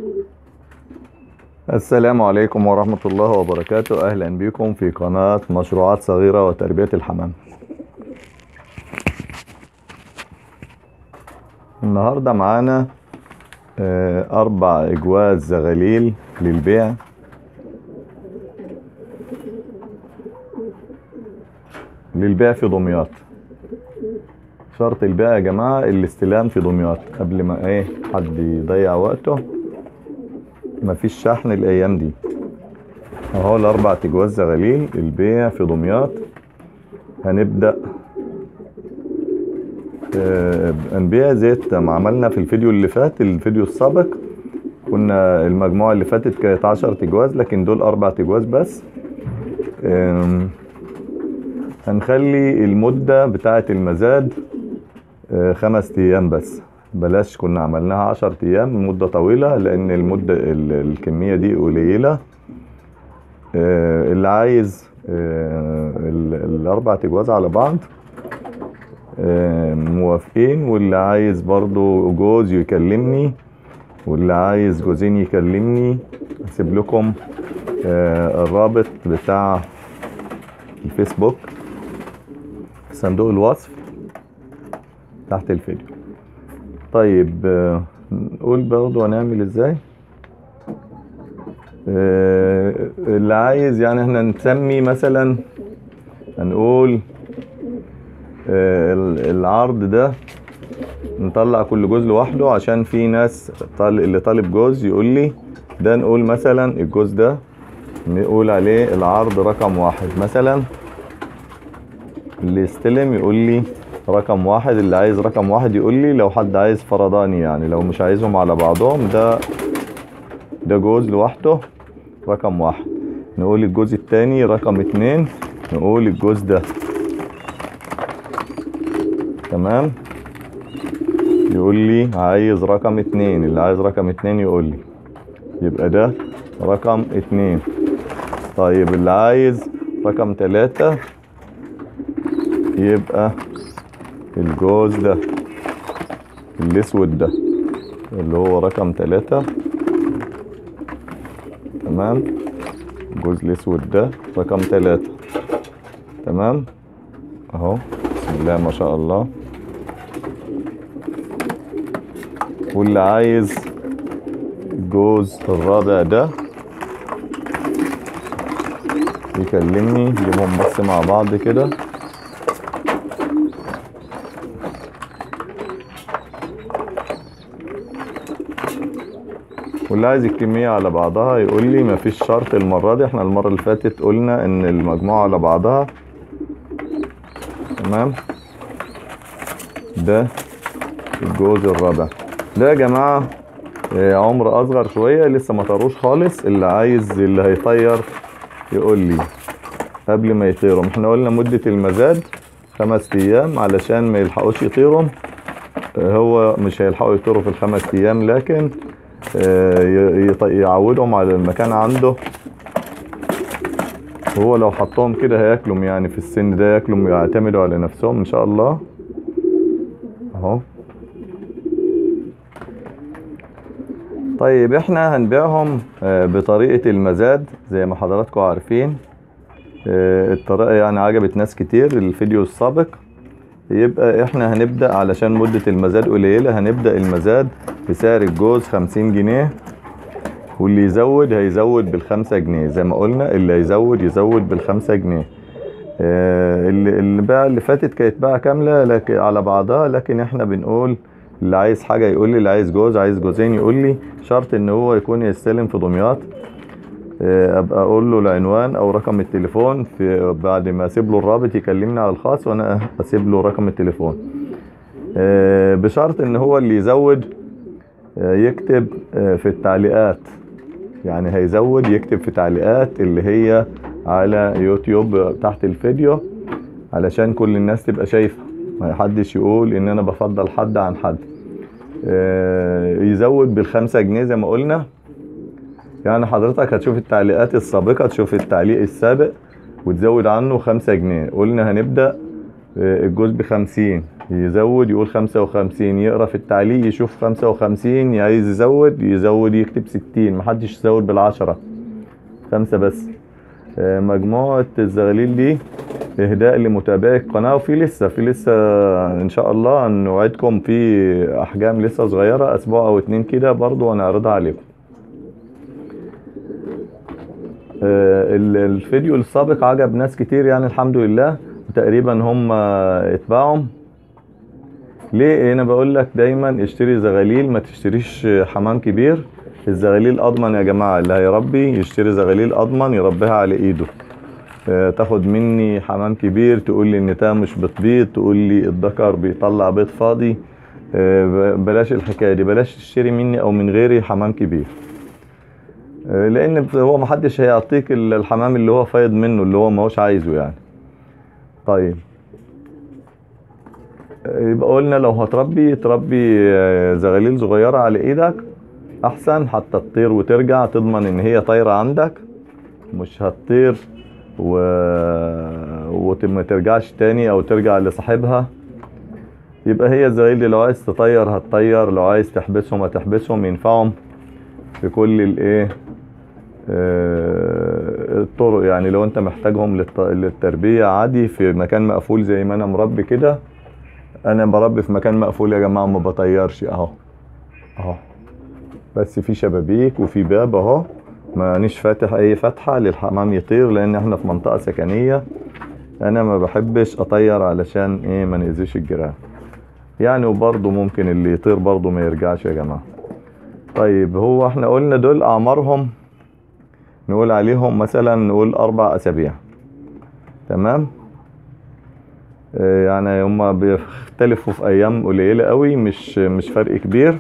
السلام عليكم ورحمة الله وبركاته أهلا بكم في قناة مشروعات صغيرة وتربية الحمام النهاردة معانا آه، أربع إجواز زغاليل للبيع للبيع في دمياط شرط البيع يا جماعة الاستلام في دمياط قبل ما ايه حد يضيع وقته مفيش شحن الايام دي اهو الاربع تجواز زغاليل البيع في دمياط هنبدأ آه، نبيع زيت ما عملنا في الفيديو اللي فات الفيديو السابق كنا المجموعة اللي فاتت كانت عشر تجواز لكن دول اربع تجواز بس آم، هنخلي المدة بتاعة المزاد آه، خمس ايام بس بلاش كنا عملناها عشر ايام مدة طويلة لان المدة ال- الكمية دي قليلة آه، اللي عايز آه، ال- الاربع تجواز على بعض آه، موافقين واللي عايز برضو جوز يكلمني واللي عايز جوزين يكلمني هسيب لكم آه، الرابط بتاع الفيسبوك في صندوق الوصف تحت الفيديو طيب آه، نقول برضو هنعمل ازاي آه، اللي عايز يعني احنا نسمي مثلا هنقول آه، ال- العرض ده نطلع كل جوز لوحده عشان في ناس طال اللي طالب جوز يقول لي ده نقول مثلا الجوز ده نقول عليه العرض رقم واحد مثلا اللي يستلم يقول لي رقم واحد اللي عايز رقم واحد يقول لي لو حد عايز فرداني يعني لو مش عايزهم على بعضهم ده ده جوز لوحده رقم واحد نقول الجوز التاني رقم اتنين نقول الجوز ده تمام يقول لي عايز رقم اتنين اللي عايز رقم اتنين يقول لي يبقى ده رقم اتنين طيب اللي عايز رقم تلاتة يبقى الجوز ده الاسود ده اللي هو رقم تلاتة تمام الجوز الاسود ده رقم تلاتة تمام اهو بسم الله ما شاء الله واللي عايز الجوز الرابع ده يكلمني نجيبهم بس مع بعض كده واللي عايز الكمية على بعضها يقول لي مفيش شرط المرة دي احنا المرة اللي فاتت قلنا ان المجموعة على بعضها تمام ده الجوز الرابع ده يا جماعة آه، عمر اصغر شوية لسه ما طاروش خالص اللي عايز اللي هيطير يقول لي قبل ما يطيروا احنا قلنا مدة المزاد خمس ايام علشان ما يلحقوش يطيروا آه، هو مش هيلحقوا يطيروا في الخمس ايام لكن آه، ي- يط- يعودهم على المكان عنده هو لو حطهم كده هياكلهم يعني في السن ده ياكلهم ويعتمدوا على نفسهم ان شاء الله اهو طيب احنا هنبيعهم آه، بطريقة المزاد زي ما حضراتكم عارفين آه، الطريقة يعني عجبت ناس كتير الفيديو السابق يبقى احنا هنبدأ علشان مدة المزاد قليلة هنبدأ المزاد بسعر الجوز خمسين جنيه واللي يزود هيزود بالخمسة جنيه زي ما قلنا اللي هيزود يزود بالخمسة جنيه آه، اللي البيعة اللي فاتت كانت بيعة كاملة لكن على بعضها لكن احنا بنقول اللي عايز حاجة يقول لي اللي عايز جوز عايز جوزين يقول لي شرط ان هو يكون يستلم في دمياط آه، ابقى اقول له العنوان او رقم التليفون في بعد ما اسيب له الرابط يكلمني على الخاص وانا اسيب له رقم التليفون آه، بشرط ان هو اللي يزود آه، يكتب آه، في التعليقات يعني هيزود يكتب في تعليقات اللي هي على يوتيوب تحت الفيديو علشان كل الناس تبقى شايفة ما حدش يقول ان انا بفضل حد عن حد آه، يزود بالخمسة جنيه زي ما قلنا يعني حضرتك هتشوف التعليقات السابقة تشوف التعليق السابق وتزود عنه خمسة جنيه قلنا هنبدأ آه، الجزء بخمسين يزود يقول خمسة وخمسين يقرا في التعليق يشوف خمسة وخمسين عايز يزود يزود يكتب ستين محدش يزود بالعشرة خمسة بس آه، مجموعة الزغاليل دي إهداء لمتابعي القناة وفي لسه في لسه إن شاء الله نوعدكم في أحجام لسه صغيرة أسبوع أو اتنين كده برضو هنعرضها عليكم آه، ال- الفيديو السابق عجب ناس كتير يعني الحمد لله تقريبا هم اتباعهم ليه انا بقول لك دايما اشتري زغاليل ما تشتريش حمام كبير الزغاليل اضمن يا جماعه اللي هيربي يشتري زغاليل اضمن يربيها على ايده آه، تاخد مني حمام كبير تقول لي النتايه مش بتبيض تقول لي الذكر بيطلع بيض فاضي آه، ب- بلاش الحكايه دي بلاش تشتري مني او من غيري حمام كبير آه، لان هو محدش هيعطيك ال- الحمام اللي هو فايض منه اللي هو ما هوش عايزه يعني طيب يبقى قلنا لو هتربي تربي آه، زغاليل صغيرة على ايدك احسن حتى تطير وترجع تضمن ان هي طايرة عندك مش هتطير و... وما ترجعش تاني او ترجع لصاحبها يبقى هي الزغاليل دي لو عايز تطير هتطير لو عايز تحبسهم هتحبسهم ينفعهم في كل الايه آه، الطرق يعني لو انت محتاجهم للت- للتربية عادي في مكان مقفول زي ما انا مربي كده انا بربي في مكان مقفول يا جماعه ما بطيرش اهو اهو بس في شبابيك وفي باب اهو مانيش فاتح اي فتحه للحمام يطير لان احنا في منطقه سكنيه انا ما بحبش اطير علشان ايه ما ناذيش الجيران يعني وبرضه ممكن اللي يطير برضه ما يرجعش يا جماعه طيب هو احنا قلنا دول اعمارهم نقول عليهم مثلا نقول اربع اسابيع تمام آه، يعني هما بيختلفوا في ايام قليله قوي مش مش فرق كبير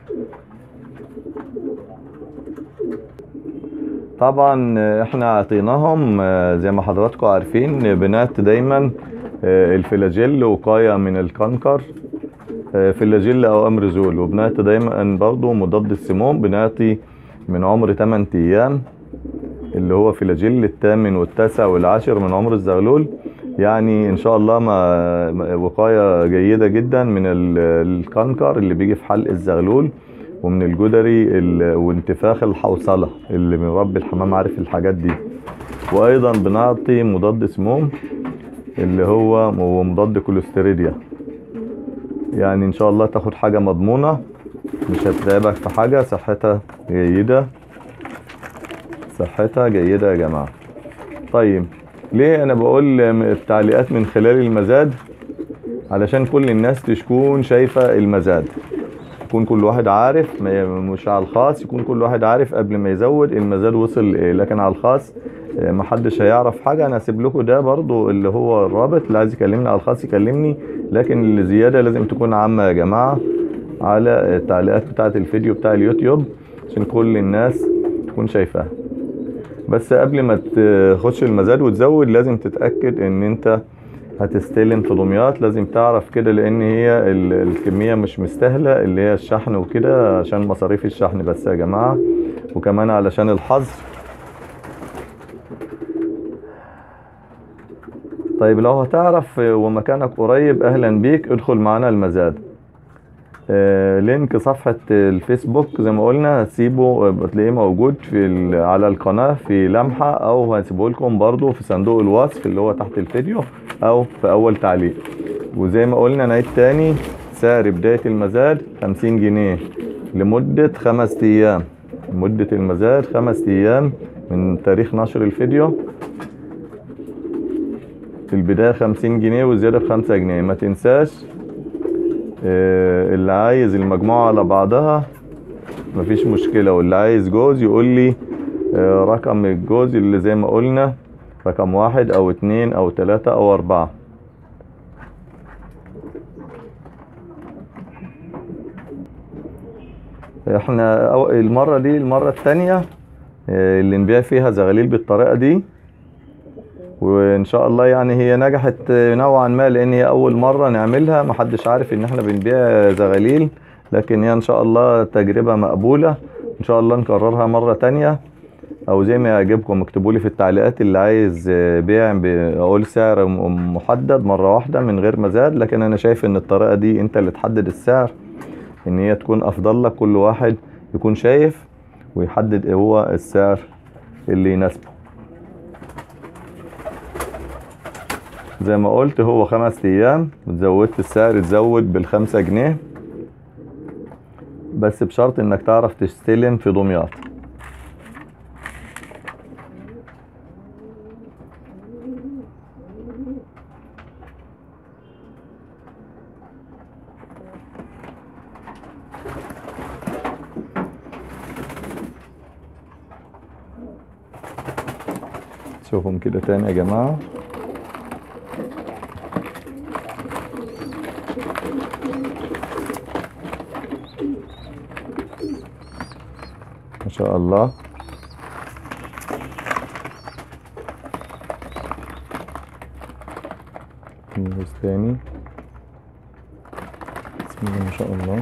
طبعا آه، احنا اعطيناهم آه، زي ما حضراتكم عارفين بنات دايما آه، الفلاجيل وقايه من الكنكر آه، فلاجيل او امرزول وبنعطي دايما برضو مضاد السموم بنعطي من عمر 8 ايام اللي هو فلاجيل الثامن والتاسع والعاشر من عمر الزغلول يعني ان شاء الله ما ما- وقايه جيده جدا من ال- الكنكر اللي بيجي في حلق الزغلول ومن الجدري ال- وانتفاخ الحوصله اللي بنربي الحمام عارف الحاجات دي وايضا بنعطي مضاد سموم اللي هو هو مضاد كوليستيريديا يعني ان شاء الله تاخد حاجه مضمونه مش هتتعبك في حاجه صحتها جيده صحتها جيده يا جماعه طيب ليه انا بقول التعليقات من خلال المزاد علشان كل الناس تكون شايفة المزاد يكون كل واحد عارف ما- مش على الخاص يكون كل واحد عارف قبل ما يزود المزاد وصل ايه لكن على الخاص آه، محدش هيعرف حاجة انا هسيب لكم ده برضو اللي هو الرابط اللي عايز يكلمني على الخاص يكلمني لكن الزيادة لازم تكون عامة يا جماعة على التعليقات بتاعة الفيديو بتاع اليوتيوب عشان كل الناس تكون شايفاها بس قبل ما تخش المزاد وتزود لازم تتأكد ان انت هتستلم في دمياط لازم تعرف كده لان هي ال- الكمية مش مستاهلة اللي هي الشحن وكده عشان مصاريف الشحن بس يا جماعة وكمان علشان الحظر طيب لو هتعرف ومكانك قريب اهلا بيك ادخل معانا المزاد آه، لينك صفحة الفيسبوك زي ما قلنا هتسيبه آه، بتلاقيه موجود في ال- على القناة في لمحة او هسيبه لكم برضو في صندوق الوصف اللي هو تحت الفيديو او في اول تعليق وزي ما قلنا نعيد تاني سعر بداية المزاد خمسين جنيه لمدة خمس ايام مدة المزاد خمس ايام من تاريخ نشر الفيديو في البداية خمسين جنيه والزيادة بخمسة جنيه ما تنساش آه، اللي عايز المجموعة على بعضها مفيش مشكلة واللي عايز جوز يقول لي آه، رقم الجوز اللي زي ما قلنا رقم واحد او اتنين او تلاتة او اربعة احنا أو- المرة دي المرة التانية آه، اللي نبيع فيها زغاليل بالطريقة دي وان شاء الله يعني هي نجحت نوعا ما لان هي اول مرة نعملها محدش عارف ان احنا بنبيع زغاليل لكن هي ان شاء الله تجربة مقبولة ان شاء الله نكررها مرة تانية او زي ما يعجبكم اكتبوا لي في التعليقات اللي عايز آه، بيع بقول سعر م- محدد مرة واحدة من غير مزاد لكن انا شايف ان الطريقة دي انت اللي تحدد السعر ان هي تكون افضل لك كل واحد يكون شايف ويحدد ايه هو السعر اللي يناسبه زي ما قلت هو خمس ايام وزودت السعر تزود بالخمسة جنيه بس بشرط انك تعرف تستلم في دمياط شوفهم كده تاني يا جماعة ما شاء الله نجهز تاني بسم الله ما شاء الله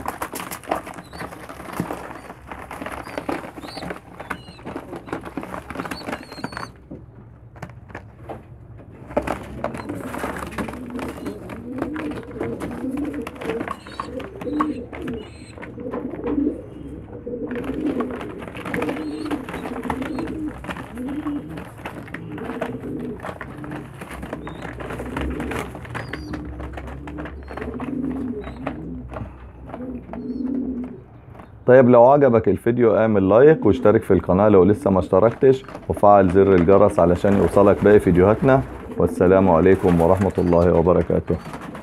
طيب لو عجبك الفيديو اعمل لايك واشترك في القناة لو لسه ما اشتركتش وفعل زر الجرس علشان يوصلك باقي فيديوهاتنا والسلام عليكم ورحمة الله وبركاته